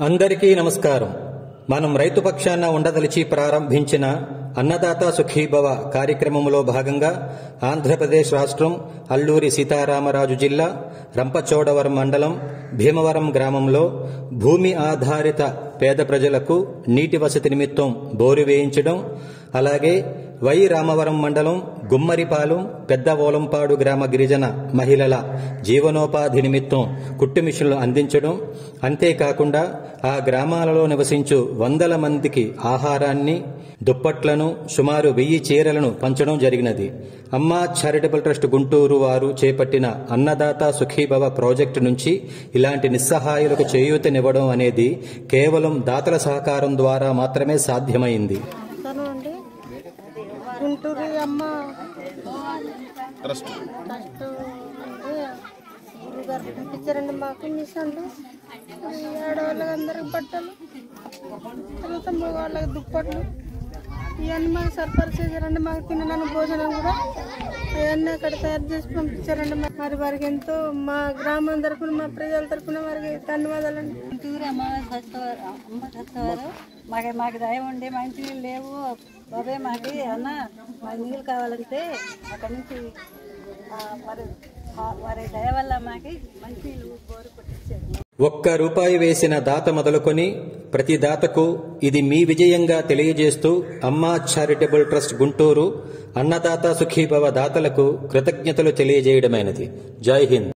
అందరికీ నమస్కారం మనం రైతు పక్షాన ఉండదలిచి ప్రారంభించిన అన్నదాత సుఖీభవ కార్యక్రమంలో భాగంగా ఆంధ్రప్రదేశ్ రాష్ట్రం అల్లూరి సీతారామరాజు జిల్లా రంపచోడవరం మండలం భీమవరం గ్రామంలో భూమి ఆధారిత పేద ప్రజలకు నీటి వసతి నిమిత్తం బోరు వేయించడం అలాగే వై రామవరం మండలం గుమ్మరిపాలెం పెద్ద ఓలంపాడు గ్రామ గిరిజన మహిళల జీవనోపాధి నిమిత్తం కుట్టు మిషన్లు అందించడం అంతేకాకుండా ఆ గ్రామాలలో నివసించు వందల మందికి ఆహారాన్ని దుప్పట్లను సుమారు వెయ్యి చీరలను పంచడం జరిగినది అమ్మా చారిటబుల్ ట్రస్ట్ గుంటూరు వారు చేపట్టిన అన్నదాత సుఖీభవ ప్రాజెక్టు నుంచి ఇలాంటి నిస్సహాయులకు చేయూతనివ్వడం అనేది కేవలం దాతల సహకారం ద్వారా మాత్రమే సాధ్యమైంది తను అండి గుంటూరు అమ్మ ట్రస్ట్ ఫస్ట్ గురుగారు పంపించారండి మాకు మిషన్లు ఈ ఆడవాళ్ళకి అందరికి బట్టలు తర్వాత మగవాళ్ళకి దుప్పట్లు ఇవన్నీ మాకు సరఫరా చేశారండి మాకు తినడానికి భోజనం కూడా అవన్నీ అక్కడ తయారు చేసి పంపించారండి మా- మరి వారికి ఎంతో మా గ్రామం తరపున మా ప్రజల తరపున వారికి ధన్యవాదాలండి గుంటూరు అమ్మ చచ్చిపోయారు అమ్మ చచ్చిపోయారు మాకు మాకు దయ ఉండి మంచి నీళ్ళు లేవు బాబాయ్ మాకు అన్న మాకు నీళ్ళు కావాలంటే అక్కడి నుంచి ఆ, మరి ఆ, వారి దయ వల్ల మాకు మంచి నీళ్ళు బోరు కొట్టించారు ఒక్క రూపాయి వేసిన దాత మొదలుకొని ప్రతి దాతకు ఇది మీ విజయంగా తెలియజేస్తూ అమ్మా చారిటబుల్ ట్రస్ట్ గుంటూరు అన్నదాత సుఖీభవ దాతలకు కృతజ్ఞతలు తెలియజేయడమైనది జై హింద్